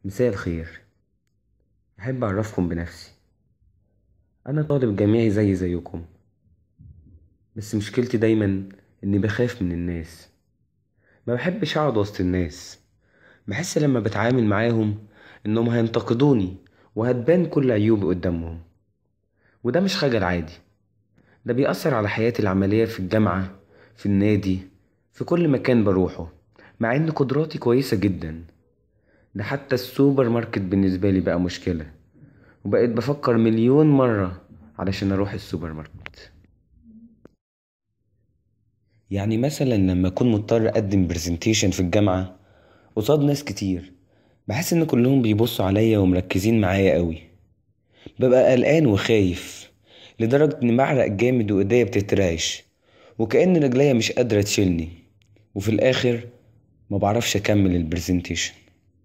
مساء الخير أحب أعرفكم بنفسي أنا طالب جامعي زي زيكم بس مشكلتي دايما إني بخاف من الناس مبحبش أقعد وسط الناس بحس لما بتعامل معاهم إنهم هينتقدوني وهتبان كل عيوبي قدامهم وده مش خجل عادي ده بيأثر على حياتي العملية في الجامعة في النادي في كل مكان بروحه مع إن قدراتي كويسة جدا ده حتى السوبر ماركت بالنسبالي بقى مشكلة وبقيت بفكر مليون مرة علشان أروح السوبر ماركت يعني مثلا لما أكون مضطر أقدم برزنتيشن في الجامعة قصاد ناس كتير بحس إن كلهم بيبصوا عليا ومركزين معايا أوي ببقى قلقان وخايف لدرجة إني بعرق جامد وإيديا بتترعش وكأن رجليا مش قادرة تشيلني وفي الآخر مبعرفش أكمل البرزنتيشن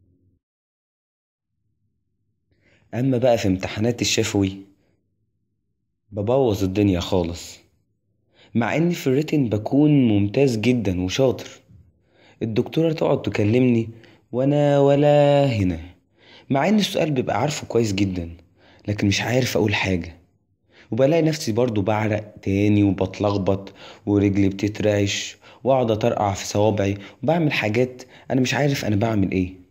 أما بقى في امتحانات الشفوي ببوظ الدنيا خالص مع إني في الريتن بكون ممتاز جدا وشاطر الدكتورة تقعد تكلمني وأنا ولا هنا مع إن السؤال ببقى عارفه كويس جدا لكن مش عارف أقول حاجة وبلاقي نفسي برضه بعرق تاني وبتلخبط ورجلي بتترعش وأقعد أطرقع في صوابعي وبعمل حاجات أنا مش عارف أنا بعمل إيه